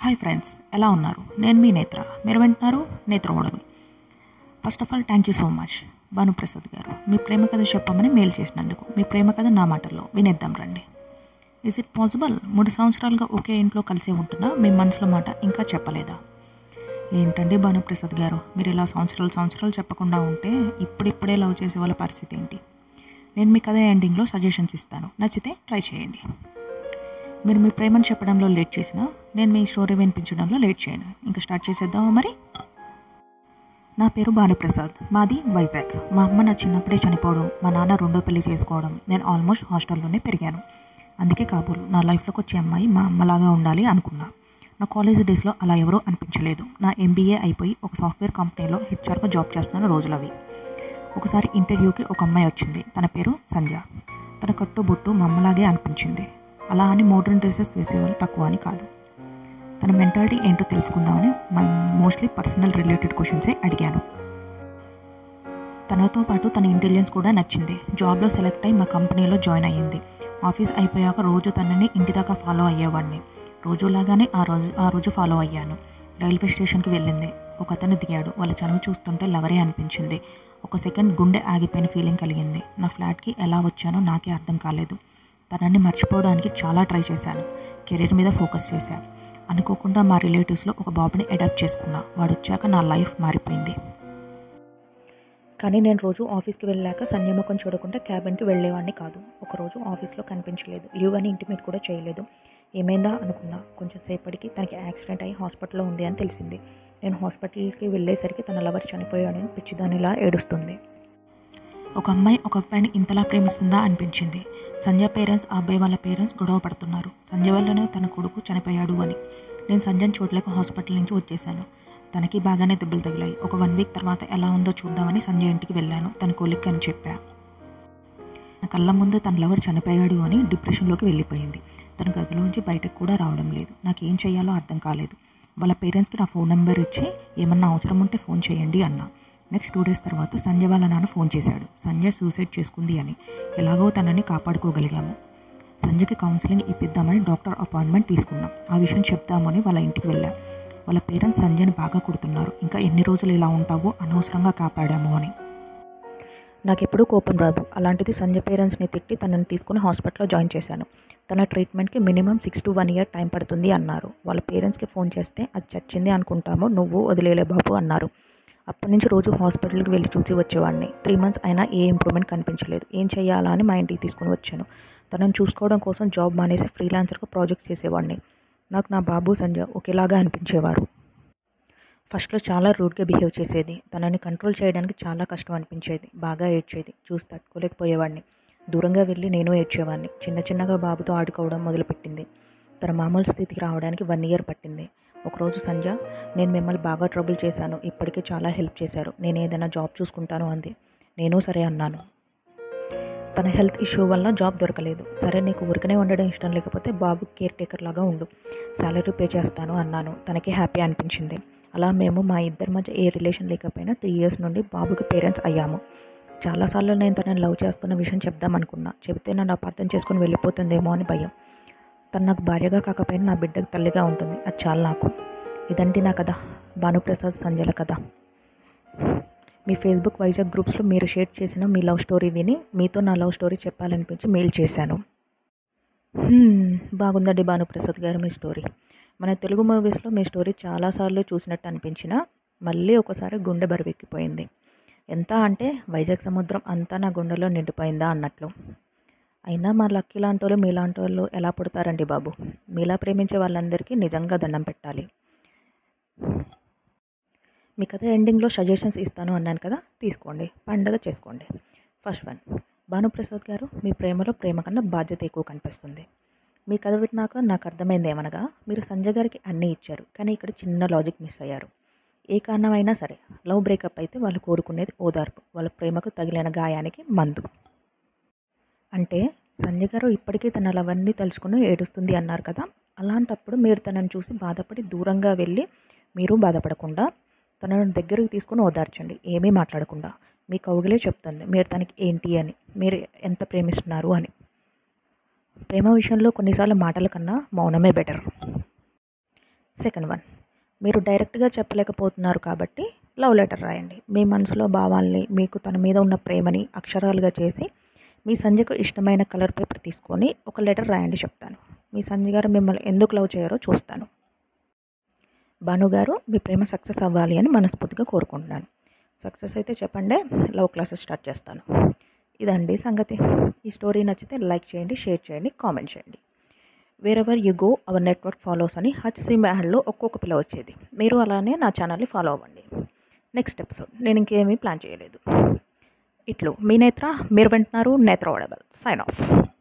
hi friends ఎలా ఉన్నారు నేను మీ నేత్ర మీరు వింటున్నారు నేత్ర ఓడవి first of all thank you so much Bhanuprasad గారు మీ ప్రేమ కథ చెప్పమని మెయిల్ చేసినందుకు మీ ప్రేమ కథ నా మాటల్లో వినేద్దాం రండి ఇస్ ఇట్ పాసిబుల్ మూడు సంవత్సరాలుగా ఒకే ఇంట్లో కలిసే ఉంటున్నా మీ మనసులో మాట ఇంకా చెప్పలేదా ఏంటండి భానుప్రసాద్ గారు మీరు ఇలా సంవత్సరాలు సంవత్సరాలు చెప్పకుండా ఉంటే ఇప్పుడిప్పుడే లవ్ చేసే వాళ్ళ పరిస్థితి ఏంటి నేను మీ కథ ఎండింగ్లో సజెషన్స్ ఇస్తాను నచ్చితే ట్రై చేయండి మీరు మీ ప్రేమను చెప్పడంలో లేట్ చేసినా నేను మీ స్టోరీ వినిపించడంలో లేట్ చేయను ఇంకా స్టార్ట్ చేసేద్దామా మరి నా పేరు భానుప్రసాద్ మాది వైజాగ్ మా అమ్మ నా చిన్నప్పుడే చనిపోవడం మా నాన్న రెండో పెళ్లి చేసుకోవడం నేను ఆల్మోస్ట్ హాస్టల్లోనే పెరిగాను అందుకే కాబోలు నా లైఫ్లోకి వచ్చే అమ్మాయి మా అమ్మలాగా ఉండాలి అనుకున్నా నా కాలేజ్ డేస్లో అలా ఎవరూ అనిపించలేదు నా ఎంబీఏ అయిపోయి ఒక సాఫ్ట్వేర్ కంపెనీలో హెచ్ఆర్గా జాబ్ చేస్తున్న రోజులు అవి ఒకసారి ఇంటర్వ్యూకి ఒక అమ్మాయి వచ్చింది తన పేరు సంధ్య తన కట్టు బొట్టు మా అమ్మలాగే అనిపించింది అలా అని మోడర్న్ డ్రెస్సెస్ వేసేవాళ్ళు తక్కువ అని కాదు తన మెంటాలిటీ ఏంటో తెలుసుకుందామని మోస్ట్లీ పర్సనల్ రిలేటెడ్ క్వశ్చన్సే అడిగాను తనతో పాటు తన ఇంటెలిజెన్స్ కూడా నచ్చింది జాబ్లో సెలెక్ట్ అయి మా కంపెనీలో జాయిన్ అయ్యింది ఆఫీస్ అయిపోయాక రోజు తనని ఇంటి దాకా ఫాలో అయ్యేవాడిని రోజులాగానే ఆ రోజు ఆ రోజు ఫాలో అయ్యాను రైల్వే స్టేషన్కి వెళ్ళింది ఒక అతను దిగాడు వాళ్ళ చనువు చూస్తుంటే లవరే అనిపించింది ఒక సెకండ్ గుండె ఆగిపోయిన ఫీలింగ్ కలిగింది నా ఫ్లాట్కి ఎలా వచ్చానో నాకే అర్థం కాలేదు తనని మర్చిపోవడానికి చాలా ట్రై చేశాను కెరీర్ మీద ఫోకస్ చేశాను అనుకోకుండా మా రిలేటివ్స్లో ఒక బాబుని అడాప్ట్ చేసుకున్నా వాడు వచ్చాక నా లైఫ్ మారిపోయింది కానీ నేను రోజు ఆఫీస్కి వెళ్ళాక సంయమకం చూడకుండా క్యాబిన్కి వెళ్ళేవాడిని కాదు ఒకరోజు ఆఫీస్లో కనిపించలేదు లీవ్ అని ఇంటిమేట్ కూడా చేయలేదు ఏమైందా అనుకున్నా కొంచెం సేపటికి తనకి యాక్సిడెంట్ అయ్యి హాస్పిటల్లో ఉంది అని తెలిసింది నేను హాస్పిటల్కి వెళ్ళేసరికి తన లవర్ చనిపోయాడని పిచ్చిదానిలా ఏడుస్తుంది ఒక అమ్మాయి ఒక అబ్బాయిని ఇంతలా ప్రేమిస్తుందా అనిపించింది సంజయ్ పేరెంట్స్ ఆ అబ్బాయి వాళ్ళ పేరెంట్స్ గొడవ పడుతున్నారు సంజయ్ వల్లనే తన కొడుకు చనిపోయాడు అని నేను సంజయ్ చూడలేక హాస్పిటల్ నుంచి వచ్చేసాను తనకి బాగానే దెబ్బలు తగిలాయి ఒక వన్ వీక్ తర్వాత ఎలా ఉందో చూద్దామని సంజయ్ ఇంటికి వెళ్ళాను తన కొలిక్ అని చెప్పా నా కళ్ళ ముందు తన లవర్ చనిపోయాడు అని డిప్రెషన్లోకి వెళ్ళిపోయింది తన గదిలోంచి బయటకు కూడా రావడం లేదు నాకు ఏం చేయాలో అర్థం కాలేదు వాళ్ళ పేరెంట్స్కి నా ఫోన్ నెంబర్ ఇచ్చి ఏమన్నా అవసరం ఉంటే ఫోన్ చేయండి అన్నా నెక్స్ట్ టూ డేస్ తర్వాత సంజయ్ వాళ్ళ నాన్న ఫోన్ చేశాడు సంజయ్ సూసైడ్ చేసుకుంది అని ఎలాగో తనని కాపాడుకోగలిగాము సంజయ్కి కౌన్సిలింగ్ ఇప్పిద్దామని డాక్టర్ అపాయింట్మెంట్ తీసుకున్నాం ఆ విషయం చెప్దామని వాళ్ళ ఇంటికి వెళ్ళాం వాళ్ళ పేరెంట్స్ సంజయ్ని బాగా కొడుతున్నారు ఇంకా ఎన్ని రోజులు ఇలా ఉంటావో అనవసరంగా కాపాడాము అని నాకు ఎప్పుడూ కోపం రాదు అలాంటిది సంజయ్ పేరెంట్స్ని తిట్టి తనని తీసుకుని హాస్పిటల్లో జాయిన్ చేశాను తన ట్రీట్మెంట్కి minimum six to one year time పడుతుంది అన్నారు వాళ్ళ పేరెంట్స్కి ఫోన్ చేస్తే అది చచ్చింది అనుకుంటాము నువ్వు వదిలేలే బాబు అన్నారు అప్పటి నుంచి రోజు హాస్పిటల్కి వెళ్ళి చూసి వచ్చేవాడిని త్రీ మంత్స్ అయినా ఏ ఇంప్రూవ్మెంట్ కనిపించలేదు ఏం చేయాలా అని మా ఇంటికి తీసుకుని వచ్చాను తనని చూసుకోవడం కోసం జాబ్ మానేసి ఫ్రీలాన్సర్గా ప్రాజెక్ట్స్ చేసేవాడిని నాకు నా బాబు సంజయ్ ఒకేలాగా అనిపించేవారు ఫస్ట్లో చాలా రూడ్గా బిహేవ్ చేసేది తనని కంట్రోల్ చేయడానికి చాలా కష్టం అనిపించేది బాగా ఏడ్చేది చూసి తట్టుకోలేకపోయేవాడిని దూరంగా వెళ్ళి నేను ఏడ్చేవాడిని చిన్న చిన్నగా బాబుతో ఆడుకోవడం మొదలుపెట్టింది తన మామూలు స్థితికి రావడానికి వన్ ఇయర్ పట్టింది ఒకరోజు సంజ నేను మిమ్మల్ని బాగా ట్రబుల్ చేశాను ఇప్పటికే చాలా హెల్ప్ చేశారు నేను ఏదైనా జాబ్ చూసుకుంటాను అంది నేను సరే అన్నాను తన హెల్త్ ఇష్యూ వల్ల జాబ్ దొరకలేదు సరే నీకు ఊరికనే ఉండడం ఇష్టం లేకపోతే బాబు కేర్ టేకర్ లాగా ఉండు శాలరీ పే చేస్తాను అన్నాను తనకి హ్యాపీ అనిపించింది అలా మేము మా ఇద్దరి మధ్య ఏ రిలేషన్ లేకపోయినా త్రీ ఇయర్స్ నుండి బాబుకి పేరెంట్స్ అయ్యాము చాలాసార్లు నేను తనని లవ్ చేస్తున్న విషయం చెప్దాం అనుకున్నా చెబితే నన్ను అపార్థం చేసుకుని వెళ్ళిపోతుందేమో అని భయం తను నాకు భార్యగా కాకపోయినా నా బిడ్డకు తల్లిగా ఉంటుంది అది చాలు నాకు ఇదండి నా కథ భానుప్రసాద్ సంజయల కథ మీ ఫేస్బుక్ వైజాగ్ గ్రూప్స్లో మీరు షేర్ చేసిన మీ లవ్ స్టోరీ విని మీతో నా లవ్ స్టోరీ చెప్పాలనిపించి మెయిల్ చేశాను బాగుందండి భానుప్రసాద్ గారు మీ స్టోరీ మన తెలుగు మూవీస్లో మీ స్టోరీ చాలాసార్లు చూసినట్టు అనిపించినా మళ్ళీ ఒకసారి గుండె బరువెక్కిపోయింది ఎంత అంటే వైజాగ్ సముద్రం అంతా నా గుండెలో నిండిపోయిందా అన్నట్లు అయినా మా లక్కీ లాంటి వాళ్ళు మీలాంటి వాళ్ళు ఎలా పుడతారండి బాబు మీలా ప్రేమించే వాళ్ళందరికీ నిజంగా దండం పెట్టాలి మీ కథ ఎండింగ్లో సజెషన్స్ ఇస్తాను అన్నాను కదా తీసుకోండి పండగ చేసుకోండి ఫస్ట్ వన్ భానుప్రసాద్ గారు మీ ప్రేమలో ప్రేమ కన్నా బాధ్యత ఎక్కువ కనిపిస్తుంది మీ కథ విన్నాక నాకు అర్థమైంది ఏమనగా మీరు సంజయ్ గారికి అన్నీ ఇచ్చారు కానీ ఇక్కడ చిన్న లాజిక్ మిస్ అయ్యారు ఏ కారణమైనా సరే లవ్ బ్రేకప్ అయితే వాళ్ళు కోరుకునేది ఓదార్పు వాళ్ళ ప్రేమకు తగిలిన గాయానికి మందు అంటే సంజయ్ గారు ఇప్పటికీ తన లవన్నీ తలుచుకుని ఏడుస్తుంది అన్నారు కదా అలాంటప్పుడు మీరు తనని చూసి బాధపడి దూరంగా వెళ్ళి మీరు బాధపడకుండా తనను దగ్గరకు తీసుకుని ఓదార్చండి ఏమీ మాట్లాడకుండా మీ కౌగిలే చెప్తుంది మీరు తనకి ఏంటి అని మీరు ఎంత ప్రేమిస్తున్నారు అని ప్రేమ విషయంలో కొన్నిసార్లు మాటల కన్నా మౌనమే బెటర్ సెకండ్ వన్ మీరు డైరెక్ట్గా చెప్పలేకపోతున్నారు కాబట్టి లవ్ లెటర్ రాయండి మీ మనసులో భావాల్ని మీకు తన మీద ఉన్న ప్రేమని అక్షరాలుగా చేసి మీ సంజయ్కు ఇష్టమైన కలర్ పేపర్ తీసుకొని ఒక లెటర్ రాయండి చెప్తాను మీ సంజయ్ గారు మిమ్మల్ని ఎందుకు లవ్ చేయరో చూస్తాను భాను గారు మీ ప్రేమ సక్సెస్ అవ్వాలి అని మనస్ఫూర్తిగా కోరుకుంటున్నాను సక్సెస్ అయితే చెప్పండి లవ్ క్లాసెస్ స్టార్ట్ చేస్తాను ఇదండి సంగతి ఈ స్టోరీ నచ్చితే లైక్ చేయండి షేర్ చేయండి కామెంట్ చేయండి wherever you go our network follows అని హచ్ సిమ్ యాడ్లో ఒక్కొక్క పిల్ల వచ్చేది మీరు అలానే నా ఛానల్ని ఫాలో అవ్వండి నెక్స్ట్ ఎపిసోడ్ నేను ఇంకేమీ ప్లాన్ చేయలేదు ఇట్లు మీ నేత్ర మీరు వింటున్నారు నేత్ర వడబల్ సైన్ ఆఫ్